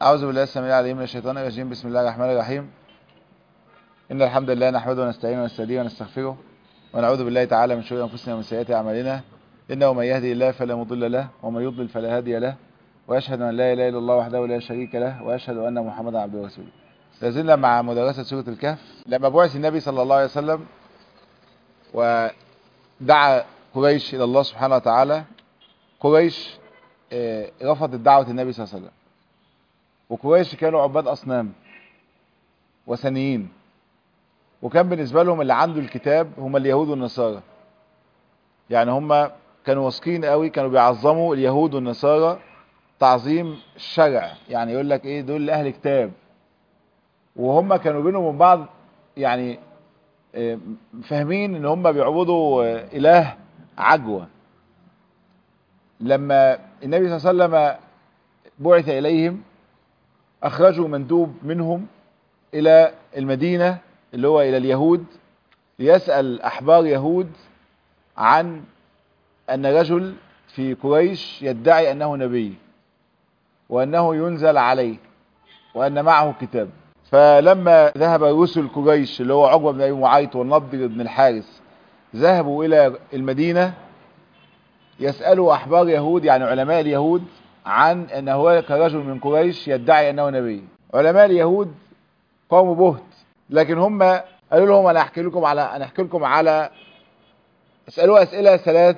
أعوذ بالله السميع العليم من الشيطان الرجيم بسم الله الرحمن الرحيم إن الحمد لله نحمده ونستعينه ونستهديه ونستغفره ونعوذ بالله تعالى من شرور أنفسنا ومن سيئات أعمالنا إنه من يهدي الله فلا مضل له ومن يضلل فلا هادي له وأشهد أن لا إله إلا الله وحده لا شريك له وأشهد أن محمدا عبده ورسوله لازلنا مع مدرسة سورة الكهف لما بعث النبي صلى الله عليه وسلم ودعا قريش إلى الله سبحانه وتعالى قريش آه، رفضت دعوة النبي صلى الله عليه وسلم وقريش كانوا عباد أصنام وثنيين وكان بالنسبة لهم اللي عنده الكتاب هم اليهود والنصارى يعني هم كانوا واثقين قوي كانوا بيعظموا اليهود والنصارى تعظيم الشرع يعني يقول لك ايه دول اهل كتاب وهم كانوا بينهم وبين بعض يعني آه، فاهمين ان هم بيعبدوا آه، اله عجوه لما النبي صلى الله عليه وسلم بعث اليهم اخرجوا مندوب منهم الى المدينه اللي هو الى اليهود ليسال احبار يهود عن ان رجل في قريش يدعي انه نبي وانه ينزل عليه وان معه كتاب فلما ذهب رسل قريش اللي هو عقبه بن ابي معيط والنضر بن الحارث ذهبوا الى المدينه يسالوا احبار يهود يعني علماء اليهود عن ان هناك رجل من قريش يدعي انه نبي علماء اليهود قاموا بهت لكن هم قالوا لهم انا احكي لكم على انا احكي لكم على اسالوه اسئله ثلاث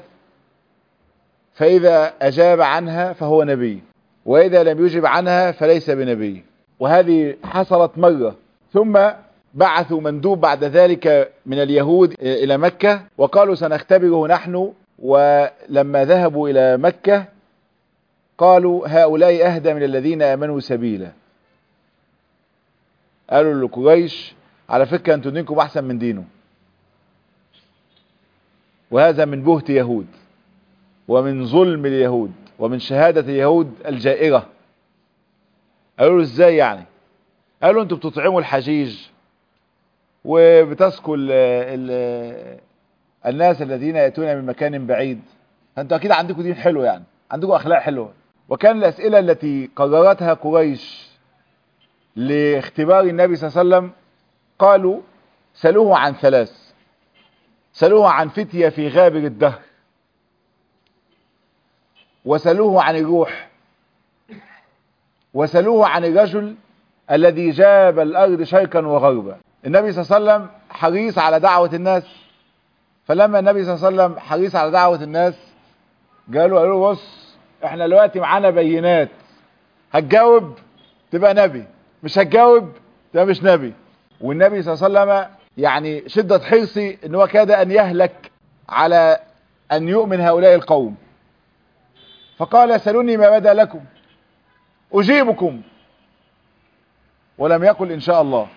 فاذا اجاب عنها فهو نبي واذا لم يجب عنها فليس بنبي وهذه حصلت مره ثم بعثوا مندوب بعد ذلك من اليهود الى مكه وقالوا سنختبره نحن ولما ذهبوا الى مكه قالوا هؤلاء اهدى من الذين امنوا سبيلا قالوا لقريش على فكره انتوا دينكم احسن من دينه وهذا من بهت يهود ومن ظلم اليهود ومن شهاده اليهود الجائره قالوا له ازاي يعني قالوا انتوا بتطعموا الحجيج وبتسكوا ال ال الناس الذين ياتون من مكان بعيد فانتوا اكيد عندكم دين حلو يعني عندكم اخلاق حلوه وكان الاسئله التي قررتها قريش لاختبار النبي صلى الله عليه وسلم قالوا سألوه عن ثلاث سألوه عن فتية في غابر الدهر وسألوه عن الروح وسألوه عن الرجل الذي جاب الأرض شرقا وغربا النبي صلى الله عليه وسلم حريص على دعوة الناس فلما النبي صلى الله عليه وسلم حريص على دعوة الناس قالوا قالوا له بص احنا دلوقتي معانا بينات هتجاوب تبقى نبي مش هتجاوب تبقى مش نبي والنبي صلى الله عليه وسلم يعني شدة حرصي ان هو كاد ان يهلك على ان يؤمن هؤلاء القوم فقال سلوني ما بدا لكم اجيبكم ولم يقل ان شاء الله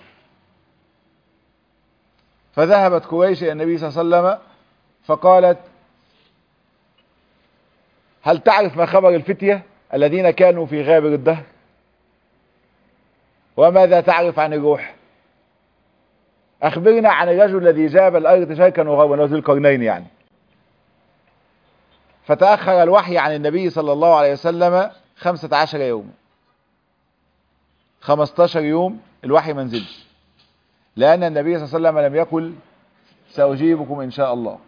فذهبت قريش الى النبي صلى الله عليه وسلم فقالت هل تعرف ما خبر الفتية الذين كانوا في غابر الدهر وماذا تعرف عن الروح اخبرنا عن الرجل الذي جاب الارض شركا وغربا ذو القرنين يعني فتأخر الوحي عن النبي صلى الله عليه وسلم خمسة عشر يوم خمستاشر يوم الوحي منزلش لأن النبي صلى الله عليه وسلم لم يقل سأجيبكم إن شاء الله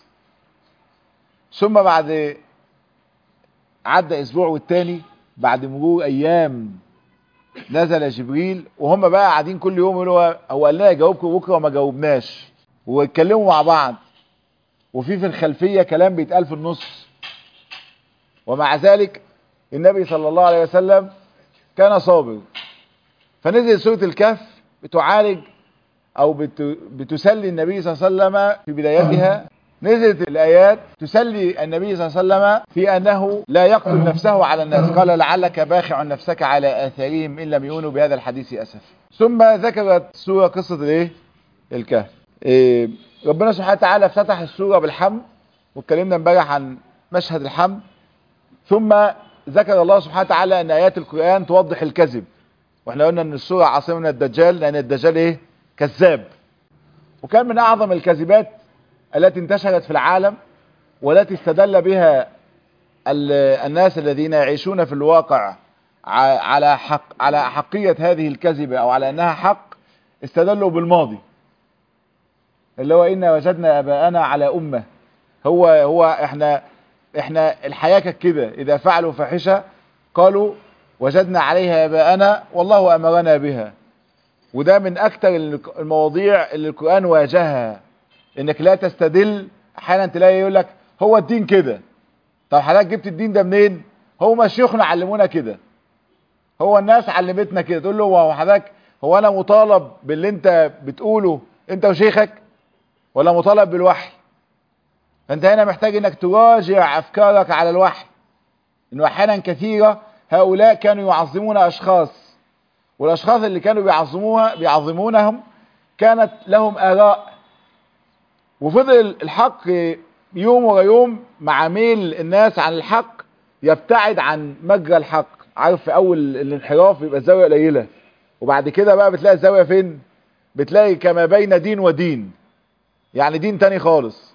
ثم بعد عدى أسبوع والتاني بعد مرور أيام نزل جبريل وهم بقى قاعدين كل يوم يقولوا هو قال لنا جاوبكم بكره وما جاوبناش واتكلموا مع بعض وفي في الخلفيه كلام بيتقال في النص ومع ذلك النبي صلى الله عليه وسلم كان صابر فنزل سوره الكهف بتعالج او بت بتسلي النبي صلى الله عليه وسلم في بدايتها نزلت الآيات تسلي النبي صلى الله عليه وسلم في أنه لا يقتل نفسه على الناس قال لعلك باخع نفسك على آثارهم إن لم يؤمنوا بهذا الحديث أسف ثم ذكرت سورة قصة الايه الكهف إيه ربنا سبحانه وتعالى افتتح السورة بالحمد واتكلمنا امبارح عن مشهد الحمد ثم ذكر الله سبحانه وتعالى أن آيات القرآن توضح الكذب واحنا قلنا ان السورة عاصمة من الدجال لأن الدجال ايه كذاب وكان من أعظم الكذبات التي انتشرت في العالم والتي استدل بها الناس الذين يعيشون في الواقع على حق على حقية هذه الكذبة او على انها حق استدلوا بالماضي اللي هو إنا وجدنا اباءنا على امة هو هو احنا احنا الحياة كانت كده اذا فعلوا فاحشة قالوا وجدنا عليها اباءنا والله امرنا بها وده من اكتر المواضيع اللي القرآن واجهها انك لا تستدل احيانا تلاقي يقول لك هو الدين كده طب حضرتك جبت الدين ده منين هو مشيخنا علمونا كده هو الناس علمتنا كده تقول له هو حضرتك هو انا مطالب باللي انت بتقوله انت وشيخك ولا مطالب بالوحي فانت هنا محتاج انك تراجع افكارك على الوحي انه احيانا كثيرة هؤلاء كانوا يعظمون اشخاص والاشخاص اللي كانوا بيعظموها بيعظمونهم كانت لهم اراء وفضل الحق يوم ورا يوم مع ميل الناس عن الحق يبتعد عن مجرى الحق عارف في اول الانحراف بيبقى الزاويه قليله وبعد كده بقى بتلاقي الزاويه فين بتلاقي كما بين دين ودين يعني دين تاني خالص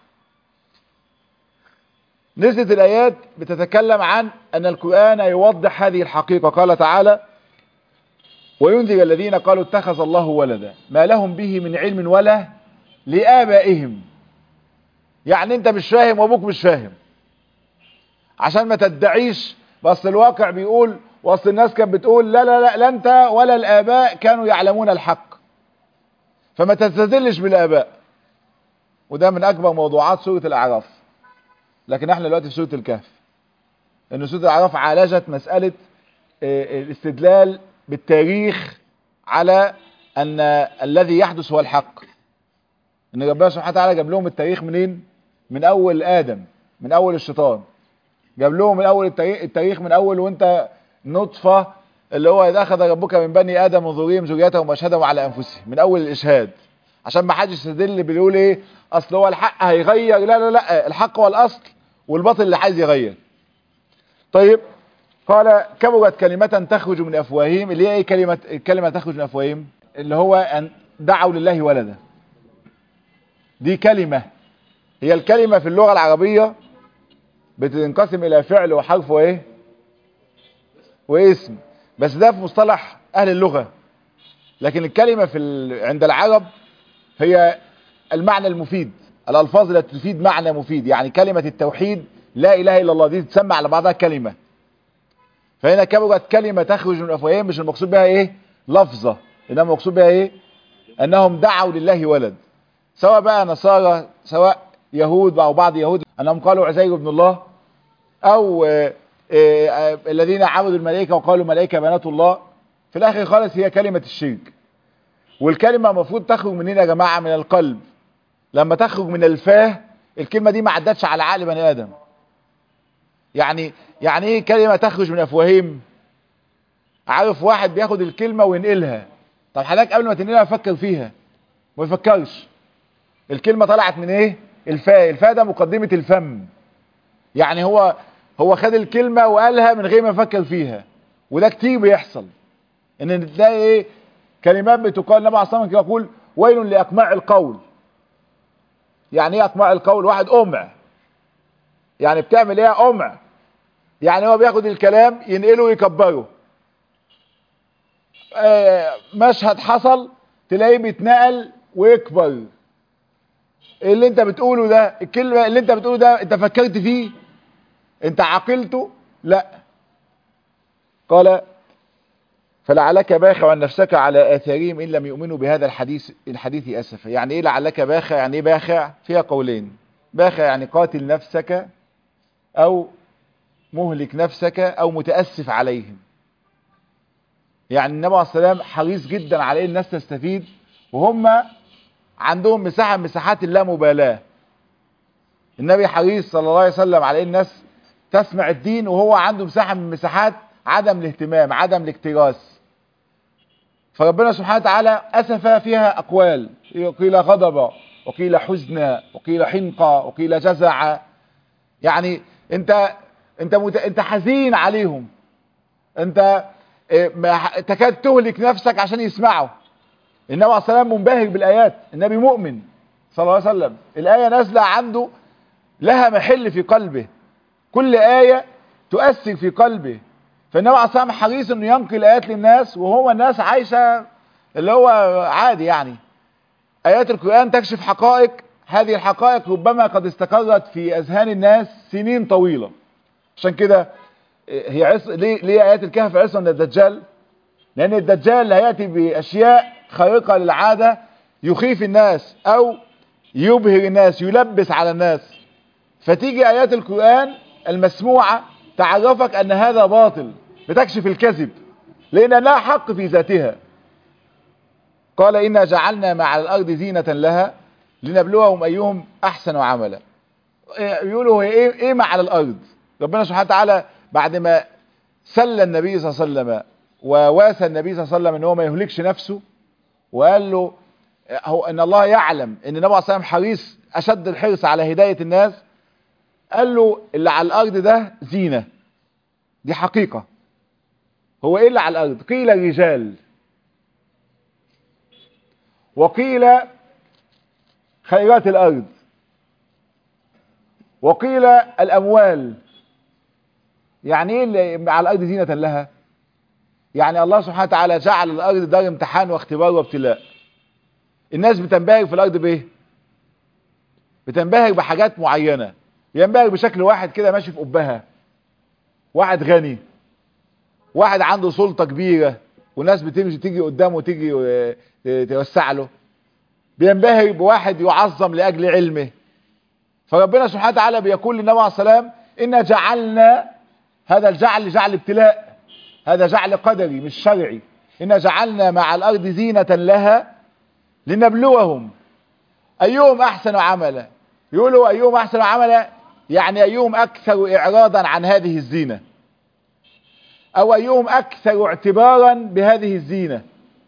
نزلت الايات بتتكلم عن ان القران يوضح هذه الحقيقه قال تعالى وينذر الذين قالوا اتخذ الله ولدا ما لهم به من علم ولا لآبائهم يعني انت مش فاهم وابوك مش فاهم عشان ما تدعيش بس الواقع بيقول واصل الناس كانت بتقول لا لا لا لا انت ولا الاباء كانوا يعلمون الحق فما تستدلش بالاباء وده من اكبر موضوعات سورة الاعراف لكن احنا دلوقتي في سورة الكهف ان سورة الاعراف عالجت مسألة الاستدلال بالتاريخ على ان الذي يحدث هو الحق ان ربنا سبحانه وتعالى جاب لهم التاريخ منين من اول ادم من اول الشيطان جاب لهم من اول التاريخ, التاريخ من اول وانت نطفة اللي هو اذا اخذ ربك من بني ادم وذريهم ذريتهم واشهدهم على انفسهم من اول الاشهاد عشان ما حدش يستدل بيقول ايه اصل هو الحق هيغير لا لا لا الحق هو الاصل والباطل اللي عايز يغير طيب قال كبرت كلمة تخرج من افواههم اللي هي ايه كلمة كلمة تخرج من افواههم اللي هو ان دعوا لله ولدا دي كلمة هي الكلمة في اللغة العربية بتنقسم الى فعل وحرف وايه واسم بس ده في مصطلح اهل اللغة لكن الكلمة في ال... عند العرب هي المعنى المفيد الالفاظ التي تفيد معنى مفيد يعني كلمة التوحيد لا اله الا الله دي تسمى على بعضها كلمة فهنا كبرت كلمة تخرج من افواههم مش المقصود بها ايه لفظة انما المقصود بها ايه انهم دعوا لله ولد سواء بقى نصارى سواء يهود او بعض يهود انهم قالوا عزير ابن الله او آآ آآ الذين عبدوا الملائكة وقالوا ملائكة بنات الله في الاخر خالص هي كلمة الشرك والكلمة المفروض تخرج منين يا جماعة من القلب لما تخرج من الفاه الكلمة دي ما عدتش على عقل بني ادم يعني يعني ايه كلمة تخرج من افواههم عارف واحد بياخد الكلمة وينقلها طب حضرتك قبل ما تنقلها فكر فيها ما يفكرش الكلمة طلعت من ايه الفاء الفاء ده مقدمة الفم يعني هو هو خد الكلمة وقالها من غير ما يفكر فيها وده كتير بيحصل ان تلاقي ايه كلمات بتقال النبي عليه الصلاه والسلام يقول ويل لاقماع القول يعني ايه اقماع القول واحد قمع يعني بتعمل ايه قمع يعني هو بياخد الكلام ينقله ويكبره آه مشهد حصل تلاقيه بيتنقل ويكبر اللي انت بتقوله ده الكلمة اللي انت بتقوله ده انت فكرت فيه انت عقلته لا قال فلعلك باخع نفسك على آثارهم إن لم يؤمنوا بهذا الحديث الحديث أسفا يعني إيه لعلك باخع يعني إيه باخع فيها قولين باخع يعني قاتل نفسك أو مهلك نفسك أو متأسف عليهم يعني النبي عليه الصلاة والسلام حريص جدا على الناس تستفيد وهم عندهم مساحة من مساحات اللامبالاة النبي حريص صلى الله عليه وسلم على الناس تسمع الدين وهو عنده مساحة من مساحات عدم الاهتمام عدم الاكتراث فربنا سبحانه وتعالى أسف فيها أقوال قيل غضب وقيل حزن وقيل حنقة وقيل جزع يعني انت انت مت... انت حزين عليهم انت تكاد تهلك نفسك عشان يسمعوا النبي عليه الصلاه والسلام منبهر بالايات النبي مؤمن صلى الله عليه وسلم الايه نازله عنده لها محل في قلبه كل ايه تؤثر في قلبه فالنبي عليه الصلاه والسلام حريص انه ينقل ايات للناس وهو الناس عايشه اللي هو عادي يعني ايات القران تكشف حقائق هذه الحقائق ربما قد استقرت في اذهان الناس سنين طويله عشان كده هي عص... ليه ليه ايات الكهف عصمه من الدجال لان الدجال هياتي باشياء خارقه للعاده يخيف الناس او يبهر الناس يلبس على الناس فتيجي ايات القران المسموعه تعرفك ان هذا باطل بتكشف الكذب لان لها حق في ذاتها قال انا جعلنا ما على الارض زينه لها لنبلوهم ايهم احسن عملا يقولوا هي ايه ايه ما على الارض ربنا سبحانه وتعالى بعد ما سلى النبي صلى الله عليه وسلم وواسى النبي صلى الله عليه وسلم ان هو ما يهلكش نفسه وقال له هو ان الله يعلم ان النبي صلى الله عليه وسلم حريص اشد الحرص على هدايه الناس قال له اللي على الارض ده زينه دي حقيقه هو ايه اللي على الارض قيل رجال وقيل خيرات الارض وقيل الاموال يعني ايه اللي على الارض زينه لها يعني الله سبحانه وتعالى جعل الارض دار امتحان واختبار وابتلاء الناس بتنبهر في الارض بايه بتنبهر بحاجات معينه ينبهر بشكل واحد كده ماشي في قبها واحد غني واحد عنده سلطه كبيره والناس بتمشي تيجي قدامه وتيجي توسع له بينبهر بواحد يعظم لاجل علمه فربنا سبحانه وتعالى بيقول للنبي عليه السلام إنا جعلنا هذا الجعل جعل ابتلاء هذا جعل قدري مش شرعي إنا جعلنا مع الأرض زينة لها لنبلوهم أيهم أحسن عملا يقولوا أيهم أحسن عملا يعني أيهم أكثر إعراضا عن هذه الزينة أو أيهم أكثر اعتبارا بهذه الزينة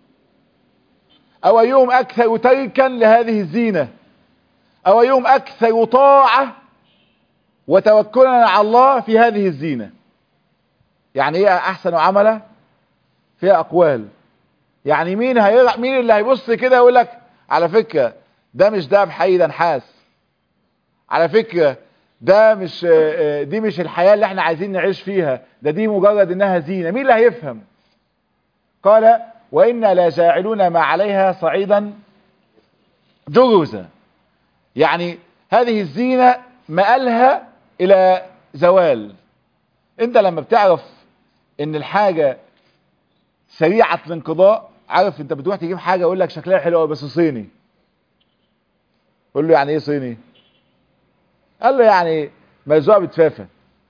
أو أيهم أكثر تركا لهذه الزينة أو يوم أكثر طاعة وتوكلا على الله في هذه الزينة يعني ايه أحسن عملا فيها أقوال يعني مين هيرع مين اللي هيبص كده يقول لك على فكرة ده مش دهب حي ده نحاس على فكرة ده مش دي مش الحياة اللي احنا عايزين نعيش فيها ده دي مجرد انها زينة مين اللي هيفهم قال وإنا لا جاعلون ما عليها صعيدا جرزا يعني هذه الزينة مآلها الى زوال انت لما بتعرف ان الحاجة سريعة الانقضاء عارف انت بتروح تجيب حاجة يقول لك شكلها حلو قوي بس صيني قول له يعني ايه صيني قال له يعني ملزوقه بتفافه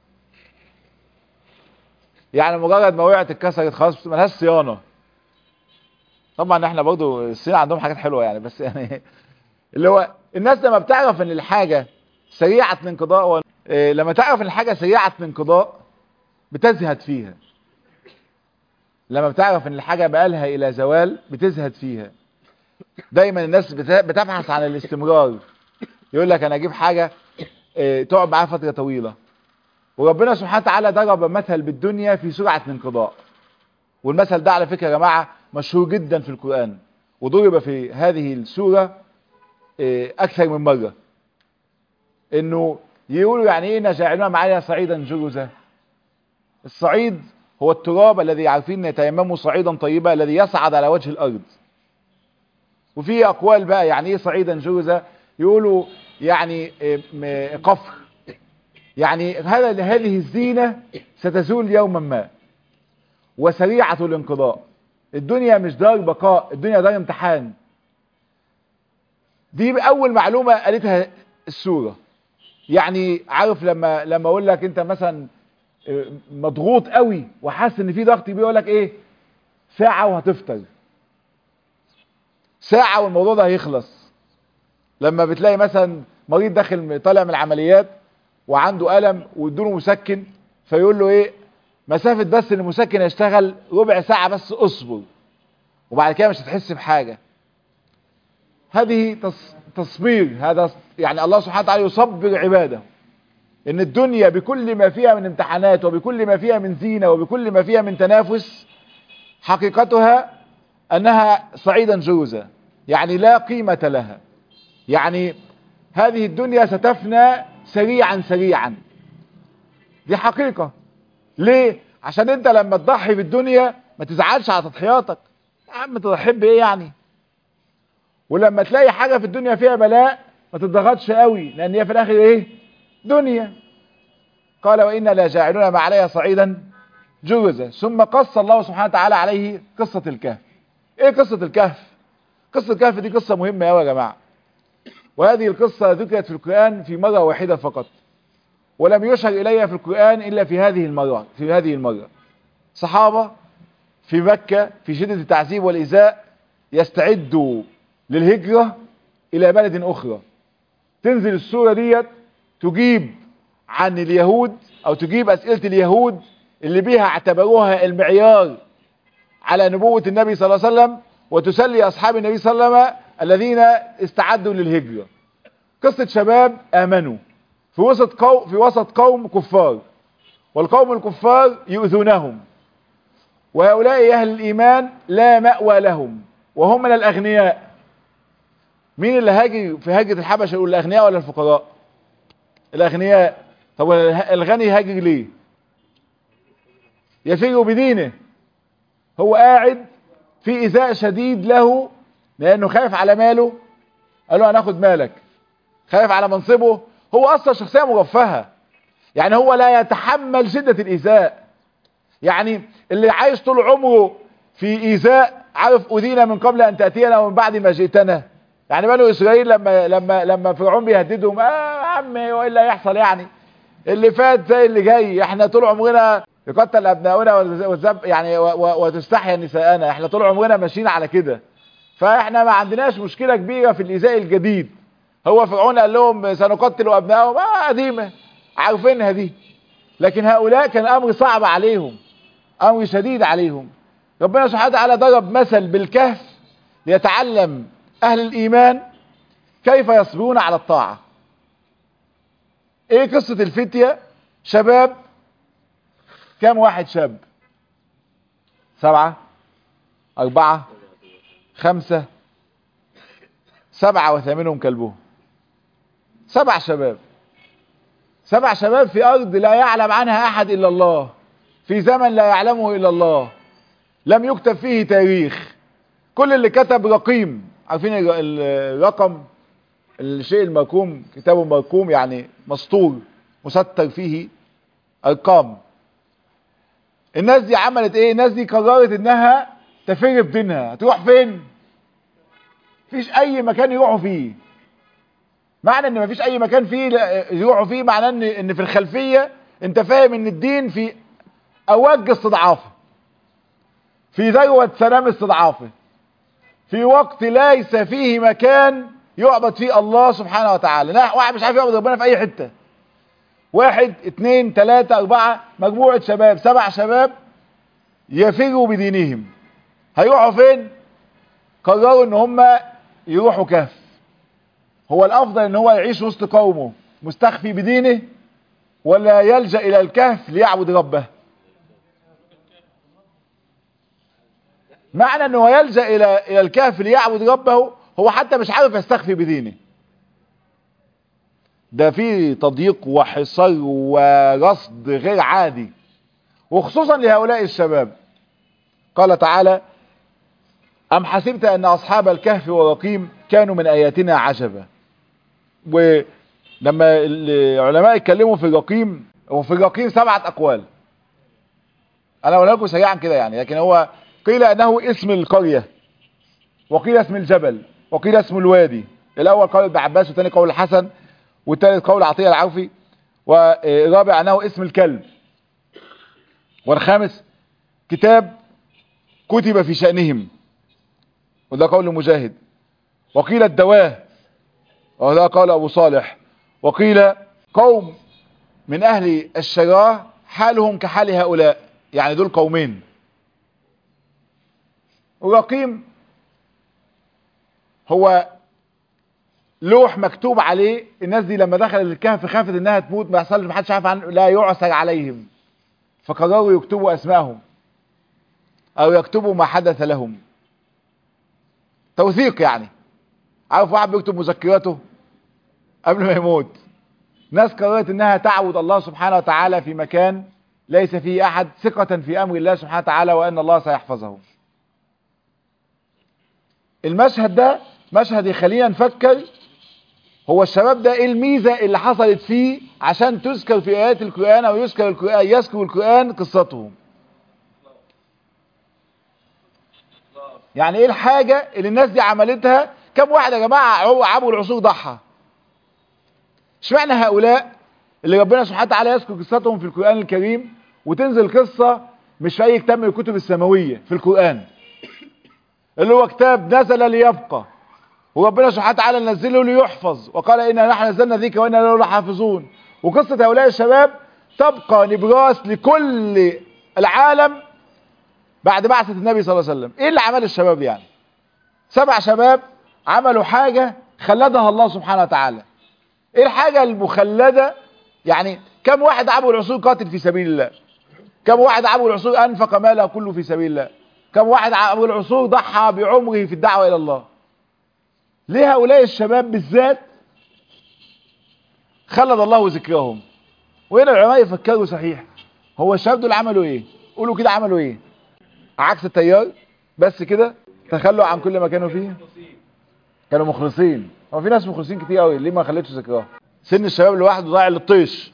يعني مجرد ما وقعت اتكسرت خلاص ملهاش صيانه طبعا احنا برضو الصين عندهم حاجات حلوه يعني بس يعني اللي هو الناس لما بتعرف ان الحاجه سريعه الانقضاء و... إيه لما تعرف ان الحاجه سريعه الانقضاء بتزهد فيها لما بتعرف ان الحاجه بقالها الى زوال بتزهد فيها دايما الناس بتبحث عن الاستمرار يقول لك انا اجيب حاجه إيه تقعد معايا فتره طويله وربنا سبحانه وتعالى ضرب مثل بالدنيا في سرعه الانقضاء والمثل ده على فكره يا جماعه مشهور جدا في القران وضرب في هذه السوره إيه اكثر من مره انه يقولوا يعني ايه جاعلنا معايا صعيدا جرزا الصعيد هو التراب الذي عارفين يتيمموا صعيدا طيبا الذي يصعد على وجه الارض وفي اقوال بقى يعني ايه صعيدا جرزا يقولوا يعني قفر يعني هذا هذه الزينة ستزول يوما ما وسريعة الانقضاء الدنيا مش دار بقاء الدنيا دار امتحان دي اول معلومة قالتها السورة يعني عارف لما لما اقول لك انت مثلا مضغوط قوي وحاسس ان في ضغط بيقول لك ايه ساعة وهتفطر ساعة والموضوع ده هيخلص لما بتلاقي مثلا مريض داخل طالع من العمليات وعنده ألم وادوله مسكن فيقول له ايه مسافة بس ان المسكن يشتغل ربع ساعة بس اصبر وبعد كده مش هتحس بحاجة هذه تصبير هذا يعني الله سبحانه وتعالى يصبر عباده ان الدنيا بكل ما فيها من امتحانات وبكل ما فيها من زينة وبكل ما فيها من تنافس حقيقتها انها صعيدا جوزا يعني لا قيمة لها يعني هذه الدنيا ستفنى سريعا سريعا دي حقيقة ليه عشان انت لما تضحي بالدنيا ما تزعلش على تضحياتك يا عم تضحي بايه يعني ولما تلاقي حاجة في الدنيا فيها بلاء ما تضغطش قوي لان هي في الاخر ايه دنيا قال وإنا لا جاعلون ما عليها صعيدا جرزا ثم قص الله سبحانه وتعالى عليه قصة الكهف ايه قصة الكهف قصة الكهف دي قصة مهمة قوي يا جماعة وهذه القصة ذكرت في القرآن في مرة واحدة فقط ولم يشر إليها في القرآن إلا في هذه المرة في هذه المرة صحابة في مكة في شدة التعذيب والإزاء يستعدوا للهجرة إلى بلد أخرى تنزل السورة ديت تجيب عن اليهود أو تجيب أسئلة اليهود اللي بيها اعتبروها المعيار على نبوة النبي صلى الله عليه وسلم وتسلي أصحاب النبي صلى الله عليه وسلم الذين استعدوا للهجرة قصة شباب آمنوا في وسط قوم في وسط قوم كفار والقوم الكفار يؤذونهم وهؤلاء أهل الإيمان لا مأوى لهم وهم من الأغنياء مين اللي هاجي في هجرة الحبشة يقول الأغنياء ولا الفقراء الأغنياء طب الغني هاجر ليه يفر بدينه هو قاعد في إزاء شديد له لأنه خايف على ماله قال له هناخد مالك خايف على منصبه هو أصلا شخصية مرفهة يعني هو لا يتحمل شدة الإيذاء يعني اللي عايش طول عمره في إيذاء عارف أذينا من قبل أن تأتينا ومن بعد ما جئتنا يعني بنو إسرائيل لما لما لما فرعون بيهددهم آه عمي وإلا يحصل يعني اللي فات زي اللي جاي احنا طول عمرنا يقتل ابناؤنا والذب يعني وتستحيا نساءنا احنا طول عمرنا ماشيين على كده فاحنا ما عندناش مشكله كبيره في الايذاء الجديد هو فرعون قال لهم سنقتل ابنائهم اه قديمه عارفينها دي لكن هؤلاء كان امر صعب عليهم امر شديد عليهم ربنا سبحانه وتعالى ضرب مثل بالكهف ليتعلم اهل الايمان كيف يصبرون على الطاعه ايه قصه الفتيه شباب كم واحد شاب سبعة أربعة خمسة سبعة وثامنهم كلبهم سبع شباب سبع شباب في أرض لا يعلم عنها أحد إلا الله في زمن لا يعلمه إلا الله لم يكتب فيه تاريخ كل اللي كتب رقيم عارفين الرقم الشيء المرقوم كتابه مرقوم يعني مسطور مستر فيه أرقام الناس دي عملت ايه الناس دي قررت انها تفر بدينها تروح فين مفيش اي مكان يروحوا فيه معنى ان مفيش اي مكان فيه يروحوا فيه معناه ان ان في الخلفيه انت فاهم ان الدين في اوج استضعافه في ذروه سلام استضعافه في وقت ليس فيه مكان يعبد فيه الله سبحانه وتعالى لا واحد مش عارف يعبد ربنا في اي حته واحد اتنين تلاتة اربعة مجموعة شباب سبع شباب يفروا بدينهم هيروحوا فين قرروا ان هم يروحوا كهف هو الافضل ان هو يعيش وسط قومه مستخفي بدينه ولا يلجأ الى الكهف ليعبد ربه معنى انه يلجأ الى الى الكهف ليعبد ربه هو حتى مش عارف يستخفي بدينه ده في تضييق وحصار ورصد غير عادي وخصوصا لهؤلاء الشباب قال تعالى أم حسبت أن أصحاب الكهف والرقيم كانوا من آياتنا عجبا ولما العلماء اتكلموا في الرقيم وفي الرقيم سبعة أقوال أنا أقول لكم سريعا كده يعني لكن هو قيل أنه اسم القرية وقيل اسم الجبل وقيل اسم الوادي الأول قول ابن عباس والثاني قول الحسن والثالث قول عطية العوفي والرابع أنه اسم الكلب والخامس كتاب كتب في شأنهم وده قول مجاهد وقيل الدواه وده قول أبو صالح وقيل قوم من أهل الشجاع حالهم كحال هؤلاء يعني دول قومين ورقيم هو لوح مكتوب عليه الناس دي لما دخلت الكهف خافت انها تموت ما يحصلش محدش عارف عنه لا يعسر عليهم فقرروا يكتبوا اسمائهم او يكتبوا ما حدث لهم توثيق يعني عارف واحد بيكتب مذكراته قبل ما يموت ناس قررت انها تعبد الله سبحانه وتعالى في مكان ليس فيه احد ثقة في امر الله سبحانه وتعالى وان الله سيحفظه المشهد ده مشهد يخلينا نفكر هو الشباب ده ايه الميزة اللي حصلت فيه عشان تذكر في ايات القرآن او يذكر القرآن يذكر القرآن قصتهم يعني ايه الحاجة اللي الناس دي عملتها كم واحد يا جماعة عبوا العصور ضحى اشمعنى هؤلاء اللي ربنا سبحانه وتعالى يذكر قصتهم في القرآن الكريم وتنزل قصة مش في اي كتاب من الكتب السماوية في القرآن اللي هو كتاب نزل ليبقى وربنا سبحانه وتعالى نزله ليحفظ وقال إنا نحن نزلنا ذيك وإنا له لحافظون وقصة هؤلاء الشباب تبقى نبراس لكل العالم بعد بعثة النبي صلى الله عليه وسلم ايه اللي عمل الشباب يعني سبع شباب عملوا حاجة خلدها الله سبحانه وتعالى ايه الحاجة المخلدة يعني كم واحد عبوا العصور قاتل في سبيل الله كم واحد عبوا العصور انفق ماله كله في سبيل الله كم واحد عبوا العصور ضحى بعمره في الدعوة الى الله ليه هؤلاء الشباب بالذات خلد الله ذكرهم وهنا العلماء يفكروا صحيح هو الشباب دول عملوا ايه قولوا كده عملوا ايه عكس التيار بس كده تخلوا عن كل ما كانوا فيه كانوا مخلصين هو في ناس مخلصين كتير قوي ليه ما خليتش ذكرهم سن الشباب لوحده ضايع للطيش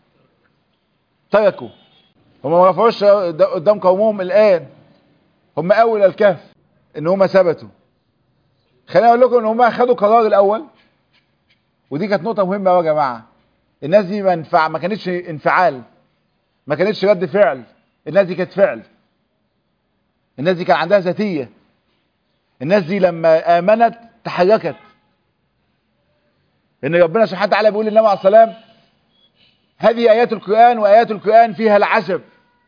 تركوا هم ما رفعوش قدام قومهم الان هم اول الكهف ان هم ثبتوا خليني اقول لكم ان هم اخدوا قرار الاول ودي كانت نقطه مهمه قوي يا جماعه الناس دي ما انفع ما كانتش انفعال ما كانتش رد فعل الناس دي كانت فعل الناس دي كان عندها ذاتيه الناس دي لما امنت تحركت ان ربنا سبحانه وتعالى بيقول للنبي عليه السلام هذه ايات القران وايات القران فيها العجب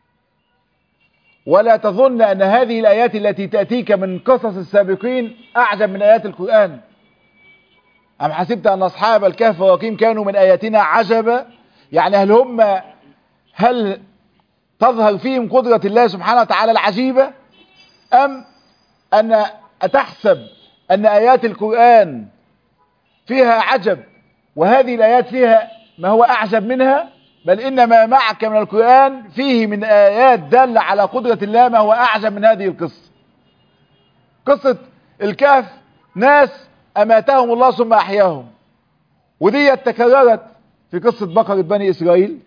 ولا تظن ان هذه الايات التي تاتيك من قصص السابقين اعجب من ايات القران ام حسبت ان اصحاب الكهف والرقيم كانوا من اياتنا عجبا يعني هل هم هل تظهر فيهم قدرة الله سبحانه وتعالى العجيبة ام ان اتحسب ان ايات القرآن فيها عجب وهذه الايات فيها ما هو اعجب منها بل ان ما معك من القرآن فيه من ايات دالة على قدرة الله ما هو اعجب من هذه القصة قصة الكهف ناس اماتهم الله ثم احياهم ودي تكررت في قصة بقرة بني اسرائيل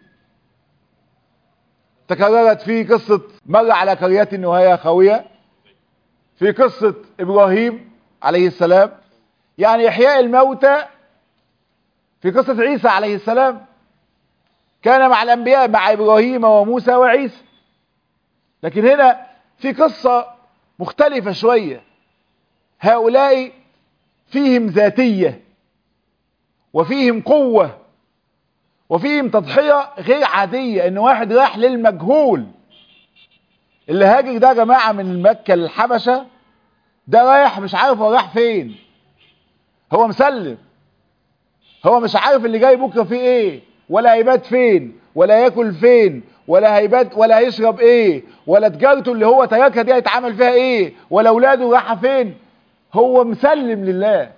تكررت في قصة مر على قرية وهي خاوية في قصة ابراهيم عليه السلام يعني احياء الموتى في قصة عيسى عليه السلام كان مع الانبياء مع ابراهيم وموسى وعيسى لكن هنا في قصة مختلفة شوية هؤلاء فيهم ذاتية وفيهم قوة وفيهم تضحية غير عادية ان واحد راح للمجهول اللي هاجر ده يا جماعة من مكة للحبشة ده رايح مش عارف هو رايح فين هو مسلم هو مش عارف اللي جاي بكرة فيه ايه ولا هيبات فين ولا ياكل فين ولا هيبات ولا هيشرب ايه ولا تجارته اللي هو تركها دي هيتعامل فيها ايه ولا اولاده رايحه فين هو مسلم لله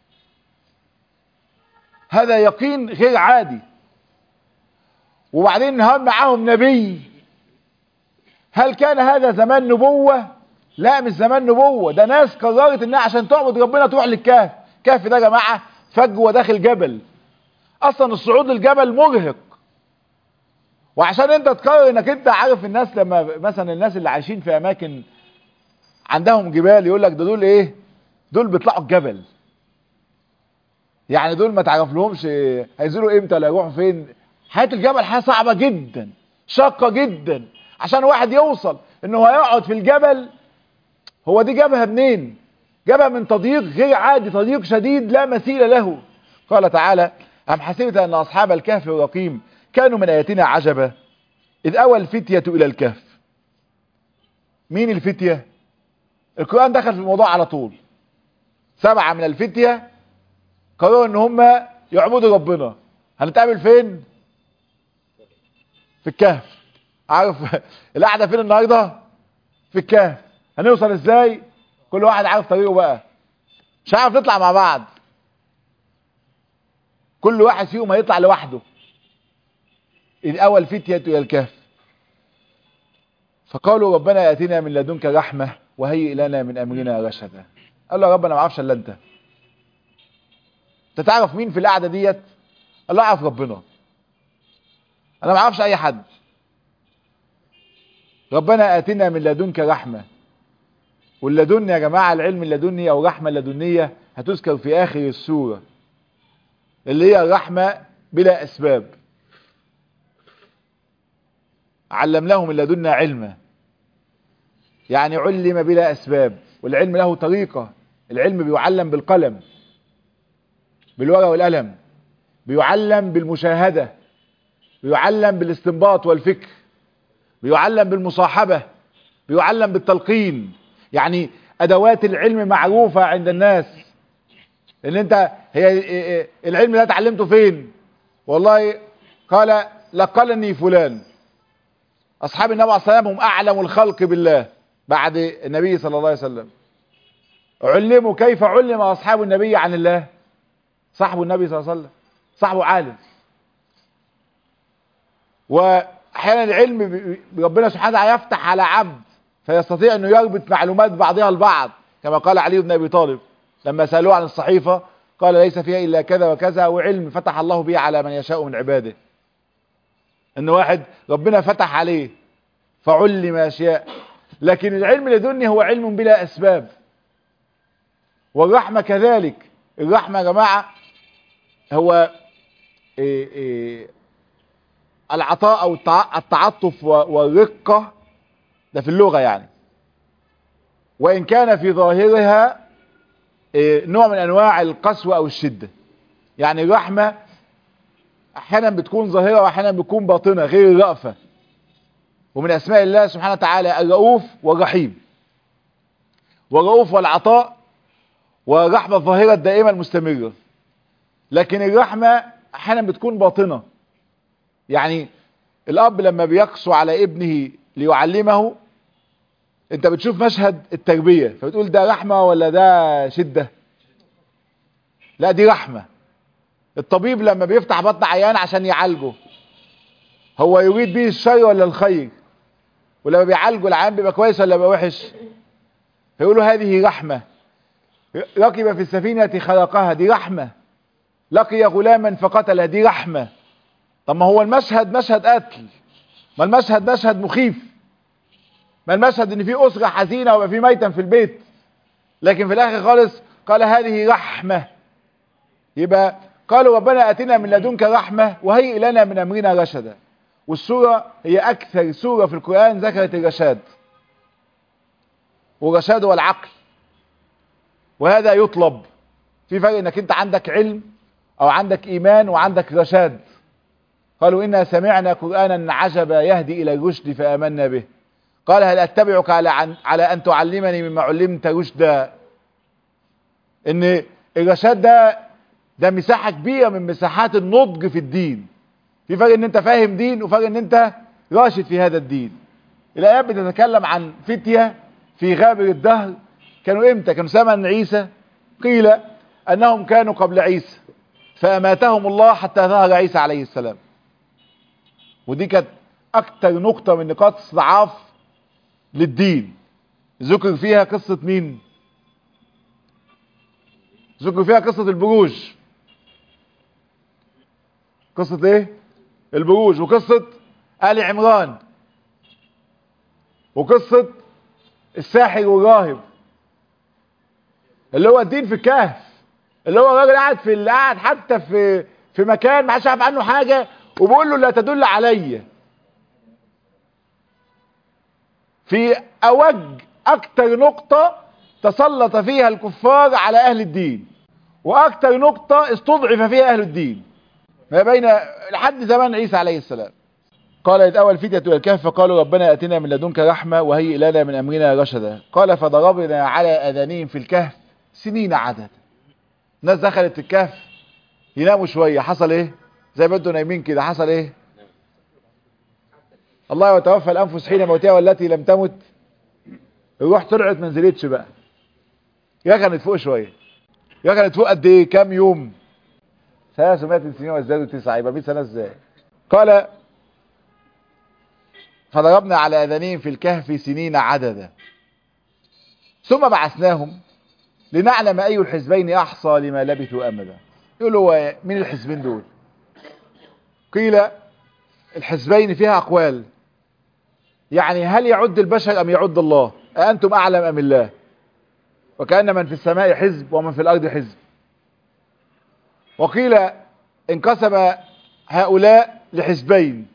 هذا يقين غير عادي وبعدين هم معاهم نبي هل كان هذا زمان نبوة لا مش زمان نبوة ده ناس قررت انها عشان تعبد ربنا تروح للكهف الكهف ده يا جماعة فجوة داخل جبل اصلا الصعود للجبل مرهق وعشان انت تقرر انك انت عارف الناس لما مثلا الناس اللي عايشين في اماكن عندهم جبال يقول لك ده دول ايه دول بيطلعوا الجبل يعني دول ما تعرف لهمش هينزلوا امتى ولا يروحوا فين حياة الجبل حياة صعبة جدا شاقة جدا عشان واحد يوصل انه هيقعد في الجبل هو دي جابها منين جابها من تضييق غير عادي تضييق شديد لا مثيل له قال تعالى أم حسبت أن أصحاب الكهف والرقيم كانوا من آياتنا عجبا إذ أوى الفتية إلى الكهف مين الفتية القرآن دخل في الموضوع على طول سبعة من الفتية قرروا ان هم يعبدوا ربنا هنتقابل فين في الكهف عارف القعده فين النهارده في الكهف هنوصل ازاي كل واحد عارف طريقه بقى مش عارف نطلع مع بعض كل واحد فيهم هيطلع لوحده اذ اول فتية الى الكهف فقالوا ربنا اتنا من لدنك رحمه وهيئ لنا من امرنا رشدا قال له يا رب انا ما اعرفش الا انت انت تعرف مين في القعده ديت قال له اعرف ربنا انا ما اعرفش اي حد ربنا اتنا من لدنك رحمه واللدن يا جماعه العلم اللدني او الرحمه اللدنيه هتذكر في اخر السوره اللي هي الرحمه بلا اسباب علمناه من لدنا علما يعني علم بلا اسباب والعلم له طريقه العلم بيعلم بالقلم بالورقه والقلم بيعلم بالمشاهده بيعلم بالاستنباط والفكر بيعلم بالمصاحبه بيعلم بالتلقين يعني ادوات العلم معروفه عند الناس ان انت هي العلم ده اتعلمته فين والله قال لقلني فلان اصحاب النبي عليه الصلاه والسلام هم اعلم الخلق بالله بعد النبي صلى الله عليه وسلم علموا كيف علم اصحاب النبي عن الله صاحب النبي صلى الله عليه وسلم صاحبه عالم واحيانا العلم ربنا سبحانه وتعالى يفتح على عبد فيستطيع انه يربط معلومات بعضها البعض كما قال علي بن ابي طالب لما سالوه عن الصحيفه قال ليس فيها الا كذا وكذا وعلم فتح الله به على من يشاء من عباده ان واحد ربنا فتح عليه فعلم اشياء لكن العلم لدني هو علم بلا اسباب والرحمه كذلك الرحمه يا جماعه هو إيه إيه العطاء او التعطف والرقه ده في اللغه يعني وان كان في ظاهرها إيه نوع من انواع القسوه او الشده يعني الرحمه احيانا بتكون ظاهره واحيانا بتكون باطنه غير الرأفه ومن اسماء الله سبحانه وتعالى الرؤوف والرحيم والرؤوف والعطاء والرحمه الظاهره الدائمه المستمره لكن الرحمه احيانا بتكون باطنه يعني الاب لما بيقسو على ابنه ليعلمه انت بتشوف مشهد التربيه فبتقول ده رحمه ولا ده شده لا دي رحمه الطبيب لما بيفتح بطن عيان عشان يعالجه هو يريد به الشر ولا الخير ولما بيعالجه العيان بيبقى كويس ولا بيبقى وحش فيقولوا هذه رحمة ركب في السفينة خلقها دي رحمة لقي غلاما فقتل دي رحمة طب ما هو المشهد مشهد قتل ما المشهد مشهد مخيف ما المشهد ان في اسرة حزينة ويبقى في ميتا في البيت لكن في الاخر خالص قال هذه رحمة يبقى قالوا ربنا اتنا من لدنك رحمة وهيئ لنا من امرنا رشدا والسورة هي اكثر سورة في القرآن ذكرت الرشاد والرشاد هو العقل وهذا يطلب في فرق انك انت عندك علم او عندك ايمان وعندك رشاد قالوا انا سمعنا قرآنا عجبا يهدي الى الرشد فامنا به قال هل اتبعك على, عن على ان تعلمني مما علمت رشدا ان الرشاد ده ده مساحة كبيرة من مساحات النضج في الدين في فرق ان انت فاهم دين وفرق ان انت راشد في هذا الدين الايات بتتكلم عن فتية في غابر الدهر كانوا امتى كانوا زمن عيسى قيل انهم كانوا قبل عيسى فاماتهم الله حتى ظهر عيسى عليه السلام ودي كانت اكتر نقطة من نقاط استضعاف للدين ذكر فيها قصة مين ذكر فيها قصة البروج قصة ايه البروج وقصة آل عمران وقصة الساحر والراهب اللي هو الدين في الكهف اللي هو الراجل قاعد في اللي قاعد حتى في في مكان ما حدش عارف عنه حاجة وبيقول له لا تدل عليا في اوج اكتر نقطة تسلط فيها الكفار على اهل الدين واكتر نقطة استضعف فيها اهل الدين ما بين لحد زمان عيسى عليه السلام قال يتأول فتية إلى الكهف فقالوا ربنا أتنا من لدنك رحمة وهيئ لنا من أمرنا رشدا قال فضربنا على أذانهم في الكهف سنين عدد الناس دخلت الكهف يناموا شوية حصل ايه زي ما انتوا نايمين كده حصل ايه الله يتوفى الأنفس حين موتها والتي لم تمت الروح طلعت ما نزلتش بقى يا كانت فوق شوية يا كانت فوق قد ايه كام يوم ثلاثمائة سنين وازدادوا تسعة يبقى 100 سنة ازاي قال فضربنا على اذانهم في الكهف سنين عددا ثم بعثناهم لنعلم اي الحزبين احصى لما لبثوا امدا يقولوا مين الحزبين دول قيل الحزبين فيها اقوال يعني هل يعد البشر ام يعد الله أأنتم اعلم ام الله وكأن من في السماء حزب ومن في الارض حزب وقيل انقسم هؤلاء لحزبين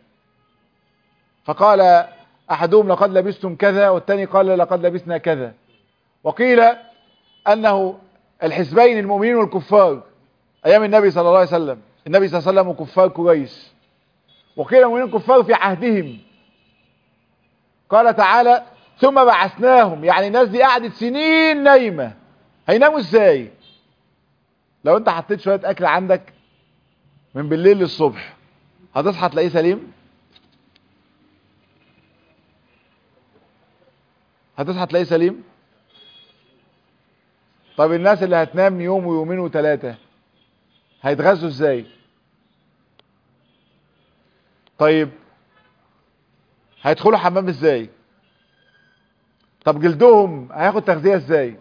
فقال احدهم لقد لبستم كذا والثاني قال لقد لبسنا كذا وقيل انه الحزبين المؤمنين والكفار ايام النبي صلى الله عليه وسلم النبي صلى الله عليه وسلم وكفار قريش وقيل المؤمنين الكفار في عهدهم قال تعالى ثم بعثناهم يعني الناس دي قعدت سنين نايمة هيناموا ازاي لو انت حطيت شوية اكل عندك من بالليل للصبح هتصحى تلاقيه سليم هتصحى تلاقيه سليم طب الناس اللي هتنام يوم ويومين وثلاثة هيتغذوا ازاي طيب هيدخلوا حمام ازاي طب جلدهم هياخد تغذية ازاي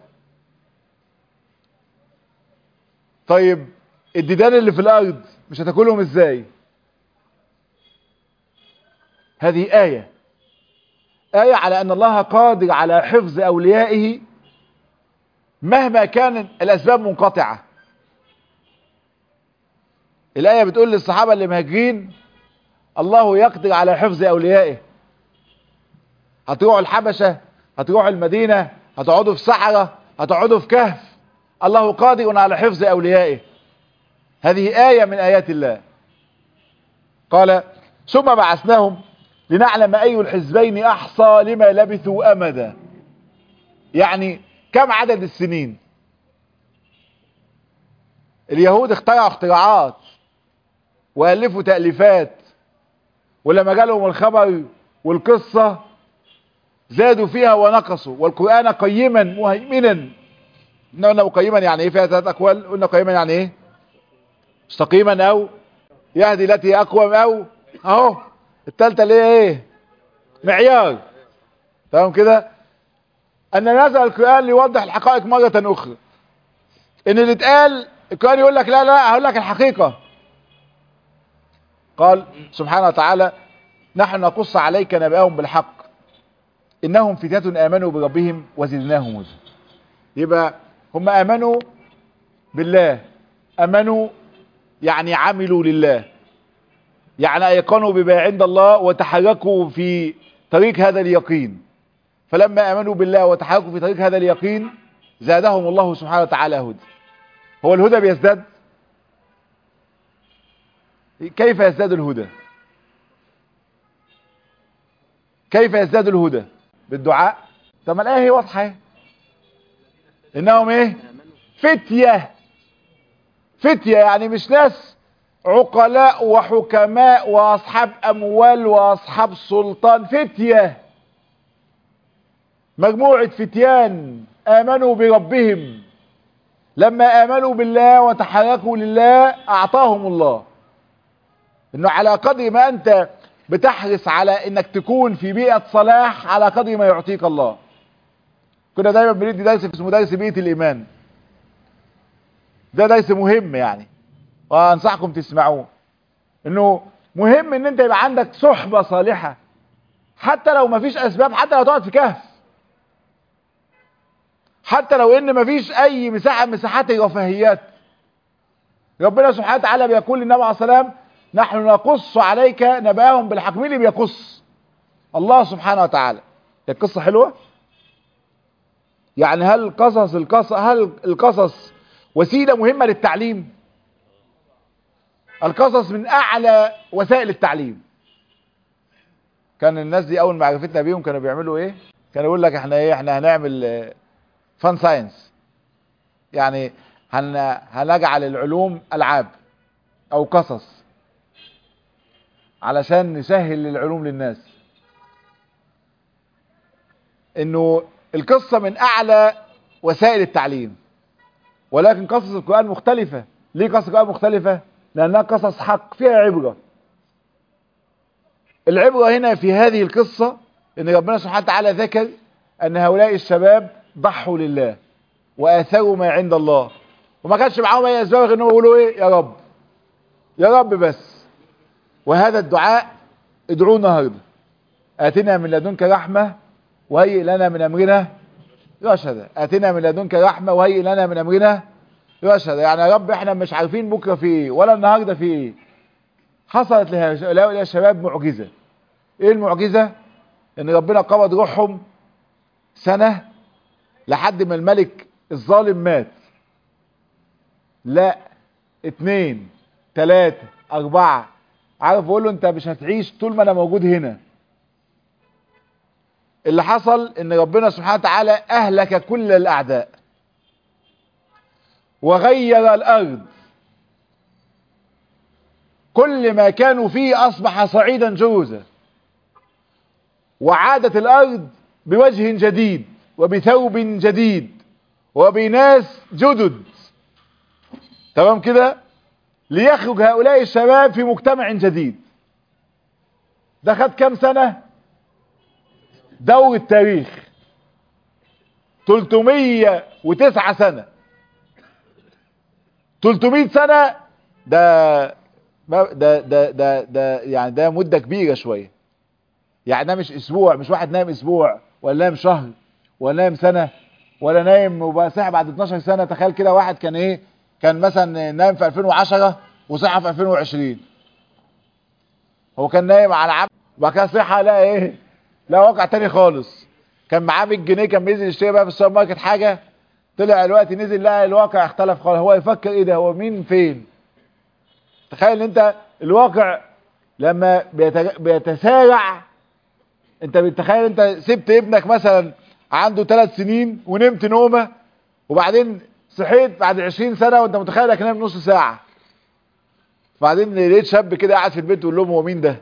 طيب الديدان اللي في الارض مش هتاكلهم ازاي هذه آية آية على ان الله قادر على حفظ اوليائه مهما كان الاسباب منقطعة الآية بتقول للصحابة اللي مهاجرين الله يقدر على حفظ اوليائه هتروحوا الحبشة هتروحوا المدينة هتقعدوا في صحراء هتقعدوا في كهف الله قادر على حفظ اوليائه هذه آية من آيات الله قال ثم بعثناهم لنعلم أي الحزبين أحصى لما لبثوا أمدا يعني كم عدد السنين اليهود اخترعوا اختراعات وألفوا تأليفات ولما جالهم الخبر والقصة زادوا فيها ونقصوا والقرآن قيما مهيمنا قلنا قيما يعني ايه فيها ثلاث أقوال قلنا قيما يعني ايه مستقيما او يهدي التي اقوم او اهو التالتة اللي هي ايه معيار تمام كده ان نزل القرآن ليوضح الحقائق مرة اخرى ان اللي اتقال القرآن يقول لك لا لا هقول لك الحقيقة قال سبحانه وتعالى نحن نقص عليك نبأهم بالحق انهم فتاة امنوا بربهم وزدناهم هدى يبقى هم امنوا بالله امنوا يعني عملوا لله يعني ايقنوا بما عند الله وتحركوا في طريق هذا اليقين فلما امنوا بالله وتحركوا في طريق هذا اليقين زادهم الله سبحانه وتعالى هدى هو الهدى بيزداد كيف يزداد الهدى كيف يزداد الهدى بالدعاء طب ما الايه واضحه انهم ايه فتيه فتية يعني مش ناس عقلاء وحكماء واصحاب اموال واصحاب سلطان فتية مجموعة فتيان امنوا بربهم لما امنوا بالله وتحركوا لله اعطاهم الله انه على قدر ما انت بتحرص على انك تكون في بيئة صلاح على قدر ما يعطيك الله كنا دايما بندي درس اسمه درس بيئة الايمان ده درس مهم يعني وانصحكم تسمعوه انه مهم ان انت يبقى عندك صحبة صالحة حتى لو مفيش اسباب حتى لو تقعد في كهف حتى لو ان مفيش اي مساحة من مساحات الرفاهيات ربنا سبحانه وتعالى بيقول للنبي عليه السلام نحن نقص عليك نباهم بالحق مين اللي بيقص الله سبحانه وتعالى القصة حلوة يعني هل قصص القصص هل القصص وسيلة مهمة للتعليم القصص من اعلى وسائل التعليم كان الناس دي اول معرفتنا بيهم كانوا بيعملوا ايه كانوا يقول لك احنا ايه احنا هنعمل فان ساينس يعني هن هنجعل العلوم العاب او قصص علشان نسهل العلوم للناس انه القصة من اعلى وسائل التعليم ولكن قصص القرآن مختلفة ليه قصص القرآن مختلفة لانها قصص حق فيها عبرة العبرة هنا في هذه القصة ان ربنا سبحانه وتعالى ذكر ان هؤلاء الشباب ضحوا لله واثروا ما عند الله وما كانش معاهم اي اسباب غير انهم يقولوا ايه يا رب يا رب بس وهذا الدعاء ادعوه النهارده اتنا من لدنك رحمه وهيئ لنا من امرنا رشدا اتنا من لدنك رحمه وهيئ لنا من امرنا رشدا يعني يا رب احنا مش عارفين بكره في ايه ولا النهارده في ايه حصلت لهؤلاء الشباب معجزه ايه المعجزه ان ربنا قبض روحهم سنه لحد ما الملك الظالم مات لا اتنين تلاتة اربعة عارف بقول له انت مش هتعيش طول ما انا موجود هنا اللي حصل ان ربنا سبحانه وتعالى اهلك كل الاعداء وغير الارض كل ما كانوا فيه اصبح صعيدا جوزا وعادت الارض بوجه جديد وبثوب جديد وبناس جدد تمام كده ليخرج هؤلاء الشباب في مجتمع جديد ده خد كام سنة دور التاريخ 309 سنة 300 سنة ده ده ده ده ده يعني ده مدة كبيرة شوية يعني ده مش اسبوع مش واحد نايم اسبوع ولا نايم شهر ولا نايم سنة ولا نايم وبقى صحي بعد 12 سنة تخيل كده واحد كان ايه كان مثلا نايم في 2010 وصحى في 2020 هو كان نايم على عبد وبعد كده صحى لقى ايه لا واقع تاني خالص كان معاه 100 جنيه كان بينزل يشتري بقى في السوبر ماركت حاجه طلع الوقت نزل لقى الواقع اختلف خالص هو يفكر ايه ده هو مين فين تخيل ان انت الواقع لما بيتسارع انت بتخيل انت سبت ابنك مثلا عنده ثلاث سنين ونمت نومه وبعدين صحيت بعد 20 سنه وانت متخيل انك نايم نص ساعه بعدين لقيت شاب كده قاعد في البيت يقول لهم هو مين ده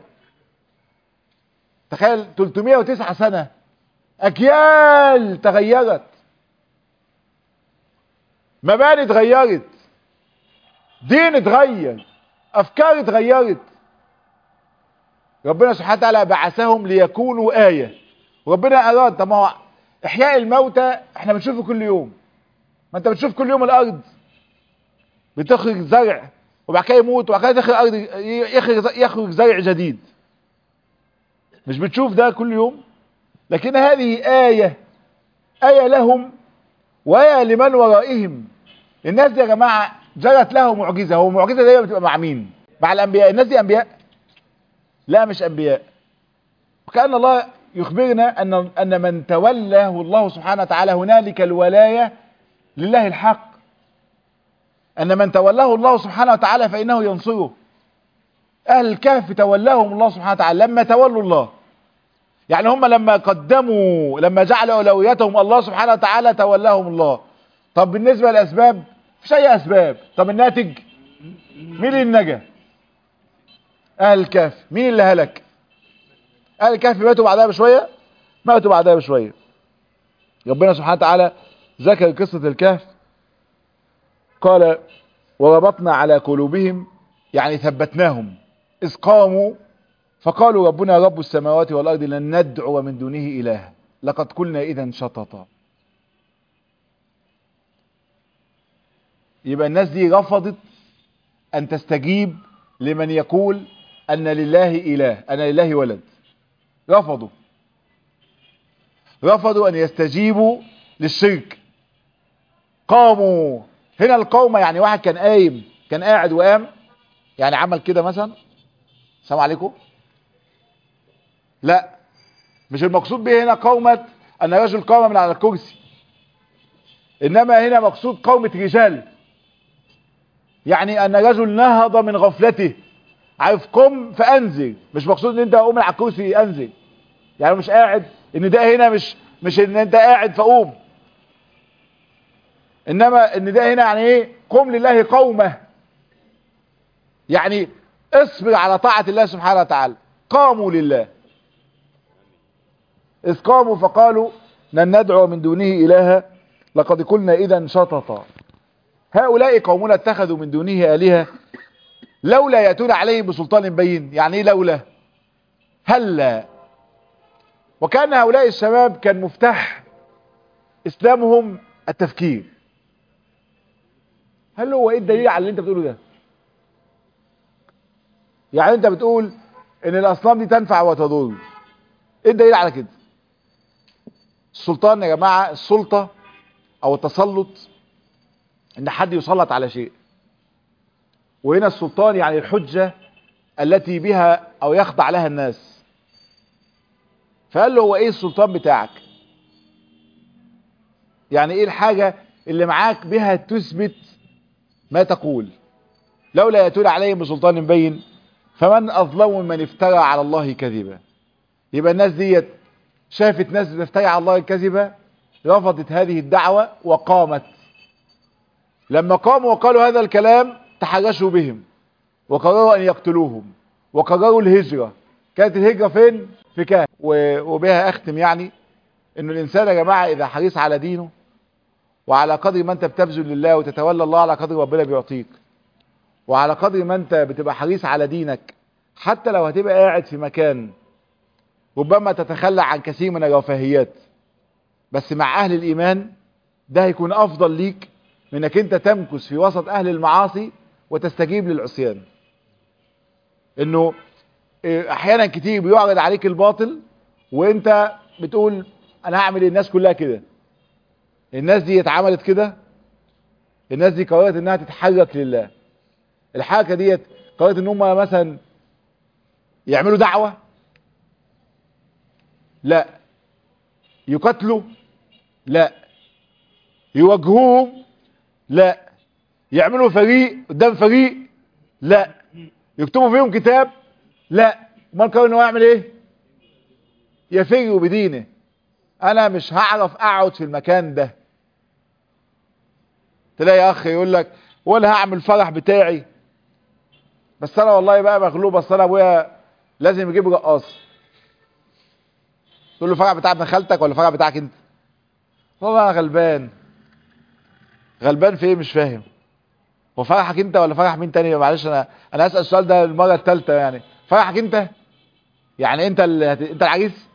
تخيل 309 سنه اجيال تغيرت مباني اتغيرت دين اتغير افكار اتغيرت ربنا سبحانه وتعالى بعثهم ليكونوا آية وربنا أراد طب ما هو إحياء الموتى احنا بنشوفه كل يوم ما انت بتشوف كل يوم الأرض بتخرج زرع وبعد كده يموت وبعد كده تخرج أرض يخرج, يخرج زرع جديد مش بتشوف ده كل يوم لكن هذه آية آية لهم وآية لمن ورائهم الناس دي يا جماعة جرت له معجزة هو معجزة دايما بتبقى مع مين مع الأنبياء الناس دي أنبياء لا مش أنبياء وكأن الله يخبرنا أن, أن من تولاه الله سبحانه وتعالى هنالك الولاية لله الحق أن من تولاه الله سبحانه وتعالى فإنه ينصره أهل الكهف تولاهم الله سبحانه وتعالى لما تولوا الله يعني هم لما قدموا لما جعلوا أولوياتهم الله سبحانه وتعالى تولاهم الله طب بالنسبة للأسباب مفيش أي أسباب طب الناتج مين اللي نجا أهل الكهف مين اللي هلك أهل الكهف ماتوا بعدها بشوية ماتوا بعدها بشوية ربنا سبحانه وتعالى ذكر قصة الكهف قال وربطنا على قلوبهم يعني ثبتناهم إذ قاموا فقالوا ربنا رب السماوات والأرض لن ندعو من دونه إلها لقد قلنا إذا شططا يبقى الناس دي رفضت أن تستجيب لمن يقول أن لله إله أن لله ولد رفضوا رفضوا أن يستجيبوا للشرك قاموا هنا القومة يعني واحد كان قايم كان قاعد وقام يعني عمل كده مثلا السلام عليكم لا مش المقصود به هنا قومة أن رجل قام من على الكرسي إنما هنا مقصود قومة رجال يعني أن رجل نهض من غفلته عارف قم فأنزل مش مقصود ان انت اقوم على الكرسي انزل يعني مش قاعد ان ده هنا مش مش ان انت قاعد فقوم انما ان ده هنا يعني ايه قم لله قومه يعني اصبر على طاعة الله سبحانه وتعالى قاموا لله اذ قاموا فقالوا لن ندعو من دونه الها لقد قلنا اذا شططا هؤلاء قومنا اتخذوا من دونه الهه لولا ياتون عليهم بسلطان بين يعني ايه لولا هلا وكان هؤلاء الشباب كان مفتاح اسلامهم التفكير هل هو ايه الدليل على اللي انت بتقوله ده يعني انت بتقول ان الاصنام دي تنفع وتضر ايه الدليل على كده السلطان يا جماعة السلطة او التسلط ان حد يسلط على شيء وهنا السلطان يعني الحجة التي بها او يخضع لها الناس فقال له هو ايه السلطان بتاعك يعني ايه الحاجة اللي معاك بها تثبت ما تقول لولا يأتون عليهم بسلطان بين فمن اظلم ممن افترى على الله كذبا يبقى الناس ديت شافت ناس بتفتري على الله الكذبة رفضت هذه الدعوة وقامت لما قاموا وقالوا هذا الكلام تحرشوا بهم وقرروا ان يقتلوهم وقرروا الهجرة كانت الهجرة فين في كهف وبها اختم يعني انه الانسان يا جماعة اذا حريص على دينه وعلى قدر ما انت بتبذل لله وتتولى الله على قدر ربنا بيعطيك وعلى قدر ما انت بتبقى حريص على دينك حتى لو هتبقى قاعد في مكان ربما تتخلى عن كثير من الرفاهيات بس مع اهل الايمان ده هيكون افضل ليك من انك انت تمكث في وسط اهل المعاصي وتستجيب للعصيان انه احيانا كتير بيعرض عليك الباطل وانت بتقول انا هعمل الناس كلها كده الناس دي اتعملت كده الناس دي قررت انها تتحرك لله الحركه ديت قررت ان هم مثلا يعملوا دعوه لا يقتلوا لا يواجهوهم لا يعملوا فريق قدام فريق لا يكتبوا فيهم كتاب لا امال كانوا انه يعمل ايه يفروا بدينه انا مش هعرف اقعد في المكان ده تلاقي اخ يقول لك ولا هعمل فرح بتاعي بس انا والله بقى مغلوب بس انا ابويا لازم يجيب رقاصه تقول له فرح بتاع ابن خالتك ولا فرح بتاعك انت والله انا غلبان غلبان في ايه مش فاهم هو فرحك انت ولا فرح مين تاني معلش انا انا اسال السؤال ده المره الثالثه يعني فرحك انت يعني انت ال... انت العريس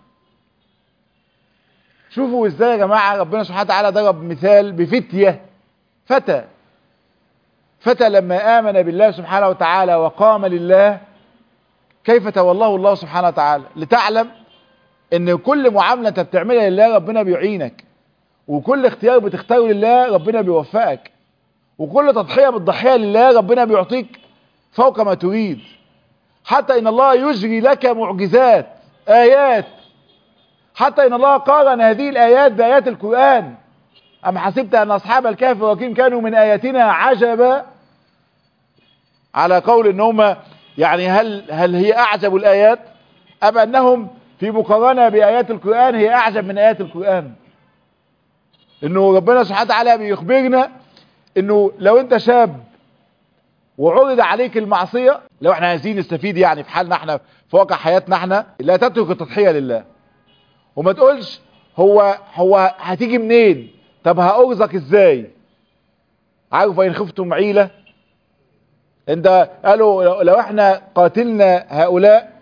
شوفوا ازاي يا جماعه ربنا سبحانه وتعالى ضرب مثال بفتيه فتى فتى لما امن بالله سبحانه وتعالى وقام لله كيف تولاه الله سبحانه وتعالى لتعلم ان كل معامله انت بتعملها لله ربنا بيعينك وكل اختيار بتختاره لله ربنا بيوفقك وكل تضحيه بتضحيها لله ربنا بيعطيك فوق ما تريد حتى ان الله يجري لك معجزات ايات حتى ان الله قارن هذه الايات بايات القران ام حسبت ان اصحاب الكهف والرقيم كانوا من اياتنا عجبا على قول ان هم يعني هل هل هي اعجب الايات ام انهم في مقارنه بايات القران هي اعجب من ايات القران انه ربنا سبحانه وتعالى بيخبرنا انه لو انت شاب وعرض عليك المعصية لو احنا عايزين نستفيد يعني في حالنا احنا في واقع حياتنا احنا لا تترك التضحية لله وما تقولش هو هو هتيجي منين طب هأرزق ازاي عارف ان خفتم عيلة انت قالوا لو احنا قاتلنا هؤلاء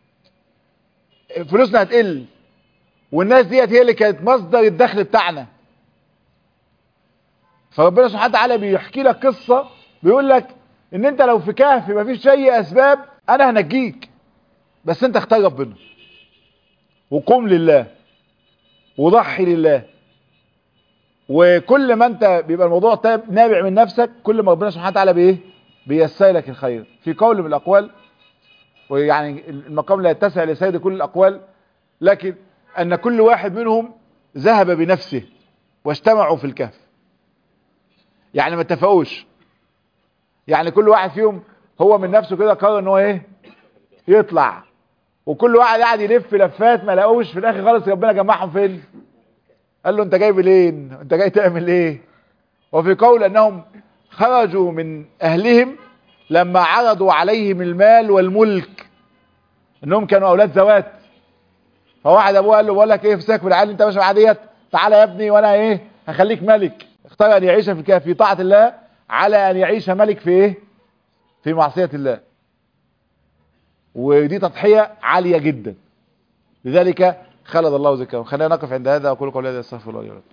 فلوسنا هتقل والناس ديت هي اللي كانت مصدر الدخل بتاعنا فربنا سبحانه وتعالى بيحكي لك قصة بيقول لك ان انت لو في كهف مفيش اي اسباب انا هنجيك بس انت اختار ربنا وقم لله وضحي لله وكل ما انت بيبقى الموضوع نابع من نفسك كل ما ربنا سبحانه وتعالى بايه بيسر لك الخير في قول من الاقوال ويعني المقام لا يتسع لسيد كل الاقوال لكن ان كل واحد منهم ذهب بنفسه واجتمعوا في الكهف يعني ما اتفقوش يعني كل واحد فيهم هو من نفسه كده قرر ان هو ايه يطلع وكل واحد قاعد يلف لفات ما لاقوش في الاخر خالص ربنا جمعهم فين قال له انت جاي منين انت جاي تعمل ايه وفي قول انهم خرجوا من اهلهم لما عرضوا عليهم المال والملك انهم كانوا اولاد زوات فواحد ابوه قال له بقول لك ايه في ساك بالعيال انت ماشي مع ديت تعالى يا ابني وانا ايه هخليك ملك اختار ان يعيش في في طاعه الله على ان يعيش ملك في ايه في معصيه الله ودي تضحيه عاليه جدا لذلك خلد الله ذكرهم خلينا نقف عند هذا أقول قولي هذا استغفر الله لي ولكم